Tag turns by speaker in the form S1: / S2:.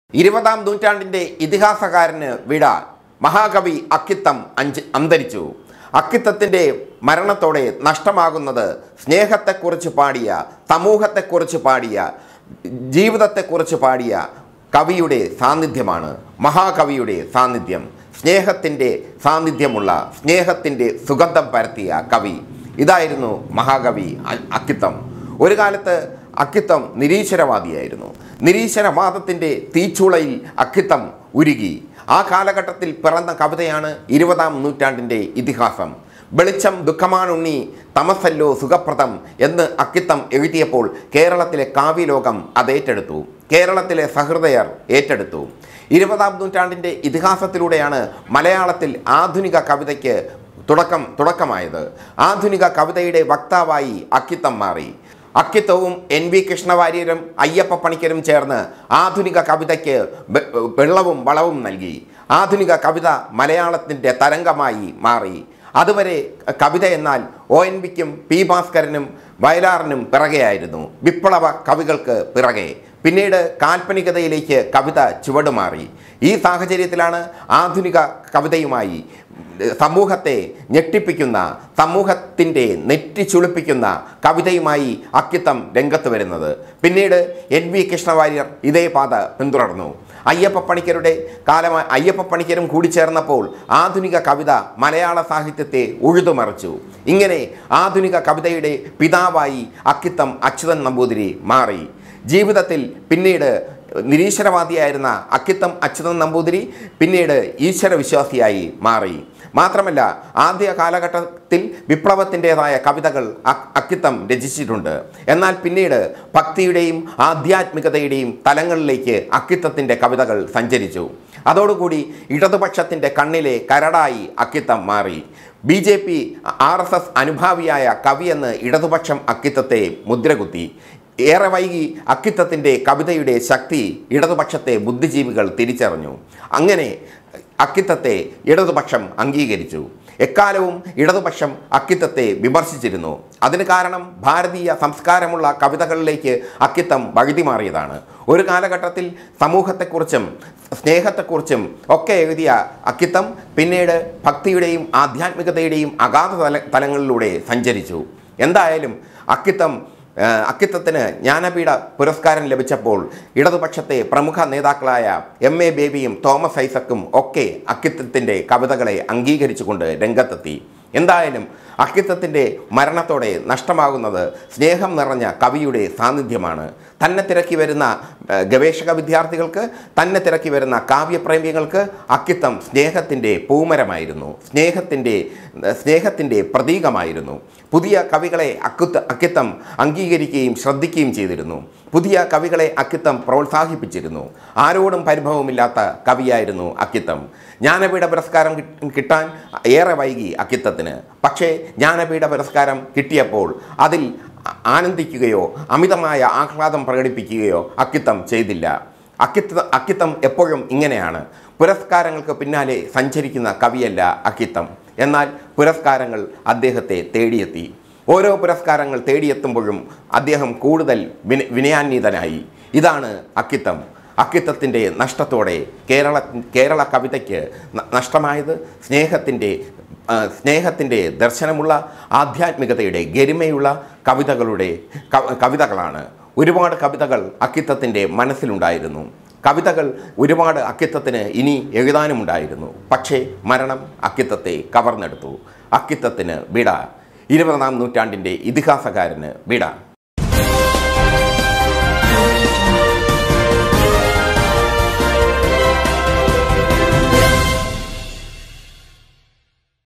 S1: ഇരുപതാം നൂറ്റാണ്ടിൻ്റെ ഇതിഹാസകാരന് വിട മഹാകവി അക്കിത്തം അഞ്ച് അന്തരിച്ചു അക്കിത്തത്തിൻ്റെ മരണത്തോടെ നഷ്ടമാകുന്നത് സ്നേഹത്തെക്കുറിച്ച് പാടിയ സമൂഹത്തെക്കുറിച്ച് പാടിയ ജീവിതത്തെക്കുറിച്ച് പാടിയ കവിയുടെ സാന്നിധ്യമാണ് മഹാകവിയുടെ സാന്നിധ്യം സ്നേഹത്തിൻ്റെ സാന്നിധ്യമുള്ള സ്നേഹത്തിൻ്റെ സുഗന്ധം പരത്തിയ കവി ഇതായിരുന്നു മഹാകവി അ- അക്കിത്തം ഒരു കാലത്ത് അക്കിത്തം നിരീശ്വരവാദിയായിരുന്നു നിരീശ്വരവാദത്തിൻ്റെ തീച്ചൂളയിൽ അക്കിത്തം ഉരുകി ആ കാലഘട്ടത്തിൽ പിറന്ന കവിതയാണ് ഇരുപതാം നൂറ്റാണ്ടിൻ്റെ ഇതിഹാസം വെളിച്ചം ദുഃഖമാണുണ്ണി തമസല്ലോ സുഖപ്രദം എന്ന് അക്കിത്തം എഴുതിയപ്പോൾ കേരളത്തിലെ കാവ്യലോകം അത് ഏറ്റെടുത്തു കേരളത്തിലെ സഹൃദയർ ഏറ്റെടുത്തു ഇരുപതാം നൂറ്റാണ്ടിൻ്റെ ഇതിഹാസത്തിലൂടെയാണ് മലയാളത്തിൽ ആധുനിക കവിതയ്ക്ക് തുടക്കം തുടക്കമായത് ആധുനിക കവിതയുടെ വക്താവായി അക്കിത്തം മാറി അക്കിത്തവും എൻ വി കൃഷ്ണവാര്യരും അയ്യപ്പ പണിക്കരും ചേർന്ന് ആധുനിക കവിതയ്ക്ക് വെ- വെള്ളവും വളവും നൽകി ആധുനിക കവിത മലയാളത്തിൻ്റെ തരംഗമായി മാറി അതുവരെ കവിത എന്നാൽ ഒ എൻ വിക്കും പി ഭാസ്കരനും വയലാറിനും പിറകെയായിരുന്നു വിപ്ലവ കവികൾക്ക് പിറകെ പിന്നീട് കാൽപ്പനികതയിലേക്ക് കവിത ചുവടുമാറി ഈ സാഹചര്യത്തിലാണ് ആധുനിക കവിതയുമായി സമൂഹത്തെ ഞെട്ടിപ്പിക്കുന്ന സമൂഹത്തിൻ്റെ നെറ്റി ചുളിപ്പിക്കുന്ന കവിതയുമായി അക്കിത്തം രംഗത്ത് വരുന്നത് പിന്നീട് എൻ വി കൃഷ്ണവാര്യർ ഇതേ പാത പിന്തുടർന്നു അയ്യപ്പ പണിക്കരുടെ കാലമായി അയ്യപ്പ പണിക്കരും കൂടിച്ചേർന്നപ്പോൾ ആധുനിക കവിത മലയാള സാഹിത്യത്തെ ഉഴുതുമറിച്ചു ഇങ്ങനെ ആധുനിക കവിതയുടെ പിതാവായി അക്കിത്തം അച്യുതൻ നമ്പൂതിരി മാറി ജീവിതത്തിൽ പിന്നീട് നിരീശ്വരവാദിയായിരുന്ന അക്കിത്തം അച്യുതൻ നമ്പൂതിരി പിന്നീട് ഈശ്വര വിശ്വാസിയായി മാറി മാത്രമല്ല ആദ്യ കാലഘട്ടത്തിൽ വിപ്ലവത്തിൻ്റെതായ കവിതകൾ അ- അക്കിത്തം രചിച്ചിട്ടുണ്ട് എന്നാൽ പിന്നീട് ഭക്തിയുടെയും ആധ്യാത്മികതയുടെയും തലങ്ങളിലേക്ക് അക്കിത്തത്തിൻ്റെ കവിതകൾ സഞ്ചരിച്ചു അതോടുകൂടി ഇടതുപക്ഷത്തിൻ്റെ കണ്ണിലെ കരടായി അക്കിത്തം മാറി B J P R S S അനുഭാവിയായ കവിയെന്ന് ഇടതുപക്ഷം അക്കിത്തത്തെ മുദ്രകുത്തി ഏറെ വൈകി അക്കിത്തത്തിൻ്റെ കവിതയുടെ ശക്തി ഇടതുപക്ഷത്തെ ബുദ്ധിജീവികൾ തിരിച്ചറിഞ്ഞു അങ്ങനെ അക്കിത്തത്തെ ഇടതുപക്ഷം അംഗീകരിച്ചു എക്കാലവും ഇടതുപക്ഷം അക്കിത്തത്തെ വിമർശിച്ചിരുന്നു അതിന് കാരണം ഭാരതീയ സംസ്കാരമുള്ള കവിതകളിലേക്ക് അക്കിത്തം വഴുതി മാറിയതാണ് ഒരു കാലഘട്ടത്തിൽ സമൂഹത്തെക്കുറിച്ചും സ്നേഹത്തെക്കുറിച്ചും ഒക്കെ എഴുതിയ അക്കിത്തം പിന്നീട് ഭക്തിയുടെയും ആധ്യാത്മികതയുടെയും അഗാധ തല തലങ്ങളിലൂടെ സഞ്ചരിച്ചു എന്തായാലും അക്കിത്തം ആ, അക്കിത്തത്തിന് ജ്ഞാനപീഠ പുരസ്കാരം ലഭിച്ചപ്പോൾ ഇടതുപക്ഷത്തെ പ്രമുഖ നേതാക്കളായ എം എ ബേബിയും തോമസ് ഐസക്കും ഒക്കെ അക്കിത്തത്തിൻ്റെ കവിതകളെ അംഗീകരിച്ചുകൊണ്ട് രംഗത്തെത്തി എന്തായാലും അക്കിത്തത്തിൻ്റെ മരണത്തോടെ നഷ്ടമാകുന്നത് സ്നേഹം നിറഞ്ഞ കവിയുടെ സാന്നിധ്യമാണ് തന്നെ തിരക്കി വരുന്ന ആ, ഗവേഷക വിദ്യാർത്ഥികൾക്ക് തന്നെ തിരക്കി വരുന്ന കാവ്യപ്രേമികൾക്ക് അക്കിത്തം സ്നേഹത്തിൻ്റെ പൂമരമായിരുന്നു സ്നേഹത്തിൻ്റെ സ്നേഹത്തിൻ്റെ പ്രതീകമായിരുന്നു പുതിയ കവികളെ അക്കുത്ത അക്കിത്തം അംഗീകരിക്കുകയും ശ്രദ്ധിക്കുകയും ചെയ്തിരുന്നു പുതിയ കവികളെ അക്കിത്തം പ്രോത്സാഹിപ്പിച്ചിരുന്നു ആരോടും പരിഭവമില്ലാത്ത കവിയായിരുന്നു അക്കിത്തം ജ്ഞാനപീഠ പുരസ്കാരം കിട്ട- കിട്ടാൻ ഏറെ വൈകി അക്കിത്തത്തിന് പക്ഷേ ജ്ഞാനപീഠ പുരസ്കാരം കിട്ടിയപ്പോൾ അതിൽ ആനന്ദിക്കുകയോ അമിതമായ ആഹ്ലാദം പ്രകടിപ്പിക്കുകയോ അക്കിത്തം ചെയ്തില്ല അക്കിത്ത അക്കിത്തം എപ്പോഴും ഇങ്ങനെയാണ് പുരസ്കാരങ്ങൾക്ക് പിന്നാലെ സഞ്ചരിക്കുന്ന കവിയല്ല അക്കിത്തം എന്നാൽ പുരസ്കാരങ്ങൾ അദ്ദേഹത്തെ തേടിയെത്തി ഓരോ പുരസ്കാരങ്ങൾ തേടിയെത്തുമ്പോഴും അദ്ദേഹം കൂടുതൽ വിന വിനയാന്വിതനായി ഇതാണ് അക്കിത്തം അക്കിത്തത്തിൻ്റെ നഷ്ടത്തോടെ കേരള കേരള കവിതയ്ക്ക് ന- നഷ്ടമായത് സ്നേഹത്തിൻ്റെ ആ, സ്നേഹത്തിൻ്റെ ദർശനമുള്ള ആധ്യാത്മികതയുടെ ഗരിമയുള്ള കവിതകളുടെ ക- കവിതകളാണ് ഒരുപാട് കവിതകൾ അക്കിത്തത്തിൻ്റെ മനസ്സിലുണ്ടായിരുന്നു കവിതകൾ ഒരുപാട് അക്കിത്തത്തിന് ഇനി എഴുതാനുമുണ്ടായിരുന്നു പക്ഷേ മരണം അക്കിത്തത്തെ കവർന്നെടുത്തു അക്കിത്തത്തിന് വിട ഇരുപതാം നൂറ്റാണ്ടിൻ്റെ ഇതിഹാസകാരന് വിട